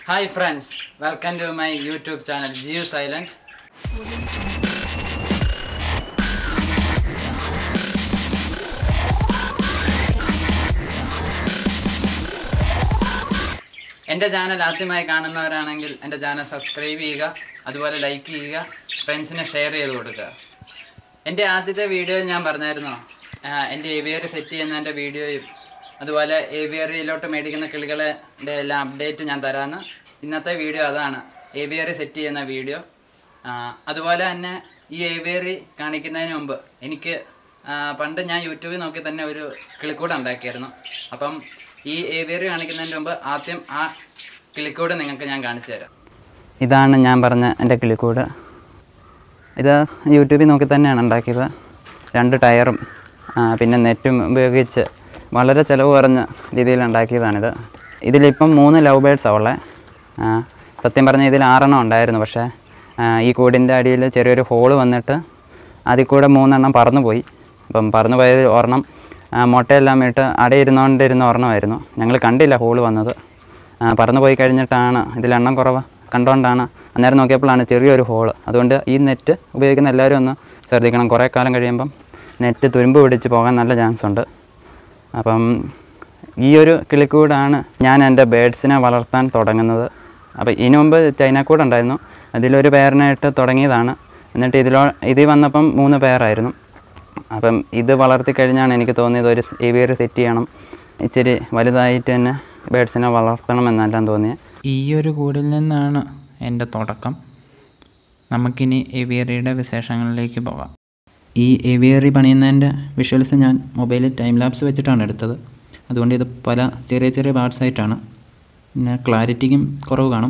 hi friends welcome to my YouTube channel ജിയു സൈലന്റ് എൻ്റെ ചാനൽ ആദ്യമായി കാണുന്നവരാണെങ്കിൽ എൻ്റെ ചാനൽ സബ്സ്ക്രൈബ് ചെയ്യുക അതുപോലെ ലൈക്ക് ചെയ്യുക ഫ്രണ്ട്സിന് ഷെയർ ചെയ്ത് കൊടുക്കുക എൻ്റെ ആദ്യത്തെ വീഡിയോയിൽ ഞാൻ പറഞ്ഞായിരുന്നു ആ, എൻ്റെ ഏവിയറി സെറ്റ് ചെയ്യുന്നതിൻ്റെ വീഡിയോയും അതുപോലെ ഏവിയറിയിലോട്ട് മേടിക്കുന്ന കിളികളെ എല്ലാം അപ്ഡേറ്റ് ഞാൻ തരാമെന്ന് ഇന്നത്തെ വീഡിയോ അതാണ് ഏവിയറി സെറ്റ് ചെയ്യുന്ന വീഡിയോ ആ, അതുപോലെ തന്നെ ഈ ഏവിയറി കാണിക്കുന്നതിന് മുമ്പ് എനിക്ക് ആ, പണ്ട് ഞാൻ യൂട്യൂബിൽ നോക്കി തന്നെ ഒരു കിളിക്കൂട് ഉണ്ടാക്കിയായിരുന്നു അപ്പം ഈ ഏവിയറി കാണിക്കുന്നതിന് മുമ്പ് ആദ്യം ആ കിളിക്കൂട് നിങ്ങൾക്ക് ഞാൻ കാണിച്ചു തരാം ഇതാണ് ഞാൻ പറഞ്ഞ എൻ്റെ കിളിക്കൂട് ഇത് യൂട്യൂബിൽ നോക്കി തന്നെയാണ് ഉണ്ടാക്കിയത് രണ്ട് ടയറും ആ, പിന്നെ നെറ്റും ഉപയോഗിച്ച് വളരെ ചിലവ് കുറഞ്ഞ രീതിയിൽ ഉണ്ടാക്കിയതാണിത് ഇതിലിപ്പം മൂന്ന് ലവ് ബേഡ്സാണ് ഉള്ളത് ആ, സത്യം പറഞ്ഞാൽ ഇതിൽ ആറെണ്ണം ഉണ്ടായിരുന്നു പക്ഷേ ആ, ഈ കൂടിൻ്റെ അടിയിൽ ചെറിയൊരു ഹോള് വന്നിട്ട് അതിൽ കൂടെ മൂന്നെണ്ണം പറന്നു പോയി അപ്പം പറന്നു പോയത് ഒരെണ്ണം ആ, മുട്ടയെല്ലാം ഇട്ട് അടയിരുന്നുകൊണ്ടിരുന്ന ഒരെണ്ണമായിരുന്നു ഞങ്ങൾ കണ്ടില്ല ഹോള് വന്നത് ആ, പറന്നു പോയി കഴിഞ്ഞിട്ടാണ് ഇതിൽ എണ്ണം കുറവ് കണ്ടുകൊണ്ടാണ് അന്നേരം നോക്കിയപ്പോഴാണ് ചെറിയൊരു ഹോള് അതുകൊണ്ട് ഈ നെറ്റ് ഉപയോഗിക്കുന്ന എല്ലാവരും ഒന്ന് ശ്രദ്ധിക്കണം കുറേ കാലം കഴിയുമ്പം നെറ്റ് തുരുമ്പ് പിടിച്ച് പോകാൻ നല്ല ചാൻസ് ഉണ്ട് അപ്പം ഈ ഒരു കിളിക്കൂടാണ് ഞാൻ എൻ്റെ ബേഡ്സിനെ വളർത്താൻ തുടങ്ങുന്നത് അപ്പോൾ ഇതിനു മുമ്പ് ചൈനക്കൂട് ഉണ്ടായിരുന്നു അതിലൊരു പേരിനായിട്ട് തുടങ്ങിയതാണ് എന്നിട്ട് ഇതിലോ ഇതിൽ വന്നപ്പം മൂന്ന് പേരായിരുന്നു അപ്പം ഇത് വളർത്തി കഴിഞ്ഞാണ് എനിക്ക് തോന്നിയത് ഒരു ഏവിയർ സെറ്റ് ചെയ്യണം ഇച്ചിരി വലുതായിട്ട് തന്നെ ബേഡ്സിനെ വളർത്തണം എന്നെല്ലാം തോന്നിയത് ഈ ഒരു കൂടിൽ നിന്നാണ് എൻ്റെ തുടക്കം നമുക്കിനി ഏവിയറിയുടെ വിശേഷങ്ങളിലേക്ക് പോകാം ഈ ഏവിയറി പണിയുന്നതിൻ്റെ വിഷ്വൽസ് ഞാൻ മൊബൈലിൽ ടൈം ലാപ്സ് വെച്ചിട്ടാണ് എടുത്തത് അതുകൊണ്ട് ഇത് പല ചെറിയ ചെറിയ പാർട്സ് ആയിട്ടാണ് പിന്നെ ക്ലാരിറ്റിക്കും കുറവ് കാണും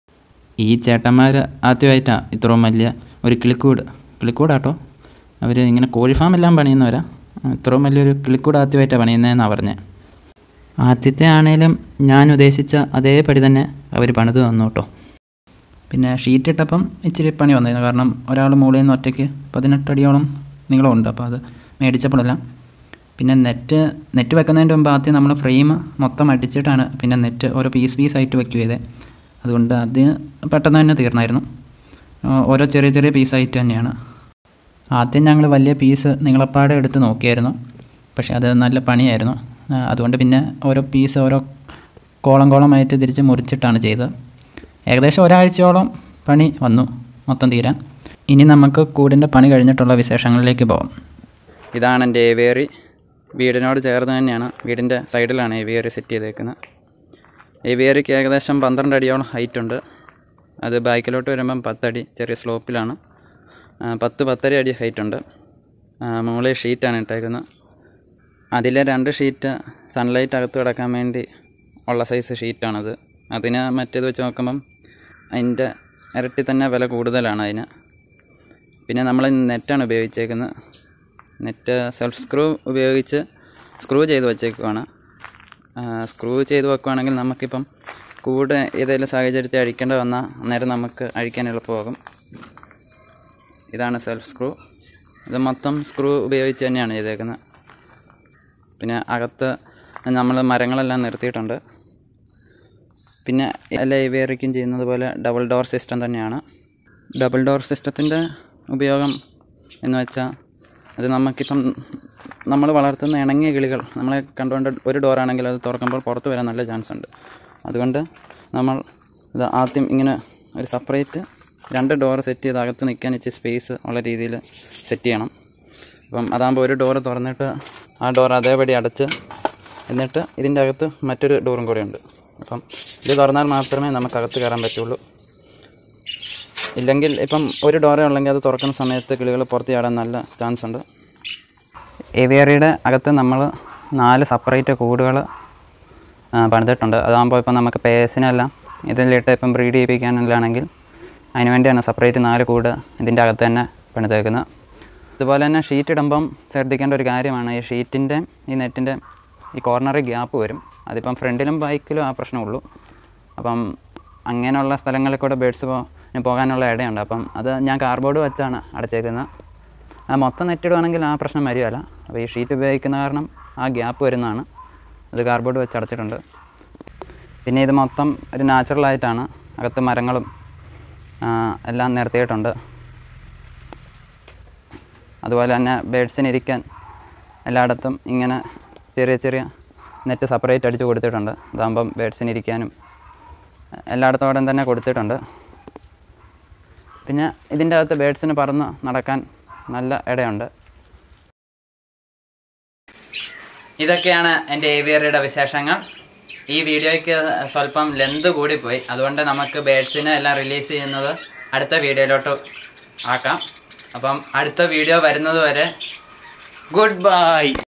ഈ ചേട്ടന്മാർ ആദ്യമായിട്ടാണ് ഇത്രയും വലിയ ഒരു കിളിക്കൂട് കിളിക്കൂടാട്ടോ അവർ ഇങ്ങനെ കോഴി ഫാം എല്ലാം പണിയുന്നവരാ ഇത്രയും വലിയൊരു കിളിക്കൂട് ആദ്യമായിട്ടാണ് പണിയുന്നതെന്നാണ് പറഞ്ഞത് ആദ്യത്തെ ആണേലും ഞാൻ ഉദ്ദേശിച്ച അതേപടി തന്നെ അവർ പണിത് തന്നു കേട്ടോ പിന്നെ ഷീറ്റ് ഇട്ടപ്പം ഇച്ചിരി പണി വന്നിരുന്നു കാരണം ഒരാൾ മുകളിൽ നിന്ന് ഒറ്റയ്ക്ക് പതിനെട്ടടിയോളം നീളമുണ്ട് അപ്പോൾ അത് മേടിച്ചപ്പോഴെല്ലാം പിന്നെ നെറ്റ് നെറ്റ് വെക്കുന്നതിൻ്റെ മുമ്പ് ആദ്യം നമ്മൾ ഫ്രെയിം മൊത്തം അടിച്ചിട്ടാണ് പിന്നെ നെറ്റ് ഓരോ പീസ് പീസായിട്ട് വെക്കുക ചെയ്തത് അതുകൊണ്ട് അത് പെട്ടെന്ന് തന്നെ തീർന്നായിരുന്നു ആ, ഓരോ ചെറിയ ചെറിയ പീസായിട്ട് തന്നെയാണ് ആദ്യം ഞങ്ങൾ വലിയ പീസ് നിങ്ങളപ്പാടെ എടുത്ത് നോക്കിയായിരുന്നു പക്ഷേ അത് നല്ല പണിയായിരുന്നു ആ, അതുകൊണ്ട് പിന്നെ ഓരോ പീസ് ഓരോ കോളം കോളമായിട്ട് തിരിച്ച് മുറിച്ചിട്ടാണ് ചെയ്തത് ഏകദേശം ഒരാഴ്ചയോളം പണി വന്നു മൊത്തം തീരാൻ ഇനി നമുക്ക് കൂടിൻ്റെ പണി കഴിഞ്ഞിട്ടുള്ള വിശേഷങ്ങളിലേക്ക് പോകാം ഇതാണ് എൻ്റെ ഏവിയറി വീടിനോട് ചേർന്ന് തന്നെയാണ് വീടിൻ്റെ സൈഡിലാണ് ഏവിയറി സെറ്റ് ചെയ്തേക്കുന്നത് ഏവിയറിക്ക് ഏകദേശം പന്ത്രണ്ട് അടിയോളം ഹൈറ്റ് ഉണ്ട് അത് ബാക്കിലോട്ട് വരുമ്പം പത്തടി ചെറിയ സ്ലോപ്പിലാണ് ആ, പത്ത് പത്തര അടി ഹൈറ്റ് ഉണ്ട് ആ, മുകളിൽ ഷീറ്റാണ് ഇട്ടേക്കുന്നത് അതിലെ രണ്ട് ഷീറ്റ് സൺലൈറ്റ് അകത്ത് കിടക്കാൻ വേണ്ടി ഉള്ള സൈസ് ഷീറ്റാണത് അതിന് മറ്റേത് വെച്ച് നോക്കുമ്പം അതിൻ്റെ ഇരട്ടി തന്നെ വില കൂടുതലാണ് അതിന് പിന്നെ നമ്മൾ നെറ്റാണ് ഉപയോഗിച്ചേക്കുന്നത് നെറ്റ് സെൽഫ് സ്ക്രൂ ഉപയോഗിച്ച് സ്ക്രൂ ചെയ്ത് വച്ചേക്കുവാണ് സ്ക്രൂ ചെയ്ത് വെക്കുവാണെങ്കിൽ നമുക്കിപ്പം കൂട് ഏതെങ്കിലും സാഹചര്യത്തിൽ അഴിക്കേണ്ട വന്നാൽ അന്നേരം നമുക്ക് അഴിക്കാൻ എളുപ്പമാകും ഇതാണ് സെൽഫ് സ്ക്രൂ ഇത് മൊത്തം സ്ക്രൂ ഉപയോഗിച്ച് തന്നെയാണ് ചെയ്തേക്കുന്നത് പിന്നെ അകത്ത് നമ്മൾ മരങ്ങളെല്ലാം നിർത്തിയിട്ടുണ്ട് പിന്നെ എല്ലാ ഏവിയറിക്കും ചെയ്യുന്നത് പോലെ ഡബിൾ ഡോർ സിസ്റ്റം തന്നെയാണ് ഡബിൾ ഡോർ സിസ്റ്റത്തിൻ്റെ ഉപയോഗം എന്ന് വെച്ചാൽ അത് നമുക്കിപ്പം നമ്മൾ വളർത്തുന്ന ഇണങ്ങിയ കിളികൾ നമ്മളെ കണ്ടുകൊണ്ട് ഒരു ഡോറാണെങ്കിൽ അത് തുറക്കുമ്പോൾ പുറത്ത് വരാൻ നല്ല ചാൻസ് ഉണ്ട് അതുകൊണ്ട് നമ്മൾ ഇത് ആദ്യം ഇങ്ങനെ ഒരു സെപ്പറേറ്റ് രണ്ട് ഡോർ സെറ്റ് ചെയ്ത് അകത്ത് നിൽക്കാൻ ഇച്ചിരി സ്പേസ് ഉള്ള രീതിയിൽ സെറ്റ് ചെയ്യണം അപ്പം അതാകുമ്പോൾ ഒരു ഡോറ് തുറന്നിട്ട് ആ ഡോർ അതേപടി അടച്ച് എന്നിട്ട് ഇതിൻ്റെ അകത്ത് മറ്റൊരു ഡോറും കൂടെ ഉണ്ട് അപ്പം ഇത് തുറന്നാൽ മാത്രമേ നമുക്ക് അകത്ത് കയറാൻ പറ്റുള്ളൂ ഇല്ലെങ്കിൽ ഇപ്പം ഒരു ഡോറേ ഉള്ളെങ്കിൽ അത് തുറക്കുന്ന സമയത്ത് കിളികൾ പുറത്ത് ചാടാൻ നല്ല ചാൻസ് ഉണ്ട് ഏവിയറിയുടെ അകത്ത് നമ്മൾ നാല് സെപ്പറേറ്റ് കൂടുകൾ പണിതിട്ടുണ്ട് അതാകുമ്പോൾ ഇപ്പം നമുക്ക് പേഴ്സിനെല്ലാം ഇതിലിട്ട് ഇപ്പം ബ്രീഡ് ചെയ്യിപ്പിക്കാനെല്ലാണെങ്കിൽ അതിന് വേണ്ടിയാണ് സെപ്പറേറ്റ് നാല് കൂട് ഇതിൻ്റെ അകത്ത് തന്നെ പണിതേക്കുന്നത് അതുപോലെ തന്നെ ഷീറ്റ് ഇടുമ്പം ശ്രദ്ധിക്കേണ്ട ഒരു കാര്യമാണ് ഈ ഷീറ്റിൻ്റെ ഈ നെറ്റിൻ്റെ ഈ കോർണറിൽ ഗ്യാപ്പ് വരും അതിപ്പം ഫ്രണ്ടിലും ബാക്കിലും ആ പ്രശ്നമുള്ളൂ അപ്പം അങ്ങനെയുള്ള സ്ഥലങ്ങളിൽ കൂടെ ബേഡ്സ് പോ പോകാനുള്ള ഇടയുണ്ട് അപ്പം അത് ഞാൻ കാർബോർഡ് വെച്ചാണ് അടച്ചേക്കുന്നത് ആ മൊത്തം നെറ്റിടുവാണെങ്കിൽ ആ പ്രശ്നം വരികയില്ല അപ്പോൾ ഈ ഷീറ്റ് ഉപയോഗിക്കുന്ന കാരണം ആ ഗ്യാപ്പ് വരുന്നതാണ് അത് കാർബോർഡ് വെച്ച് അടച്ചിട്ടുണ്ട് പിന്നെ ഇത് മൊത്തം ഒരു നാച്ചുറലായിട്ടാണ് അകത്ത് മരങ്ങളും ആ, എല്ലാം നിർത്തിയിട്ടുണ്ട് അതുപോലെ തന്നെ ബേഡ്സിന് ഇരിക്കാൻ എല്ലായിടത്തും ഇങ്ങനെ ചെറിയ ചെറിയ നെറ്റ് സെപ്പറേറ്റ് അടിച്ച് കൊടുത്തിട്ടുണ്ട് അതാകുമ്പം ബേഡ്സിന് ഇരിക്കാനും എല്ലായിടത്തോടും തന്നെ കൊടുത്തിട്ടുണ്ട് പിന്നെ ഇതിൻ്റെ അകത്ത് ബേഡ്സിന് പറന്ന് നടക്കാൻ നല്ല ഇടയുണ്ട് ഇതൊക്കെയാണ് എൻ്റെ ഏവിയറിയുടെ വിശേഷങ്ങൾ ഈ വീഡിയോയ്ക്ക് സ്വല്പം ലെന്ത് കൂടിപ്പോയി അതുകൊണ്ട് നമുക്ക് ബേഡ്സിനെ എല്ലാം റിലീസ് ചെയ്യുന്നത് അടുത്ത വീഡിയോയിലോട്ട് ആക്കാം അപ്പം അടുത്ത വീഡിയോ വരുന്നത് വരെ ഗുഡ് ബൈ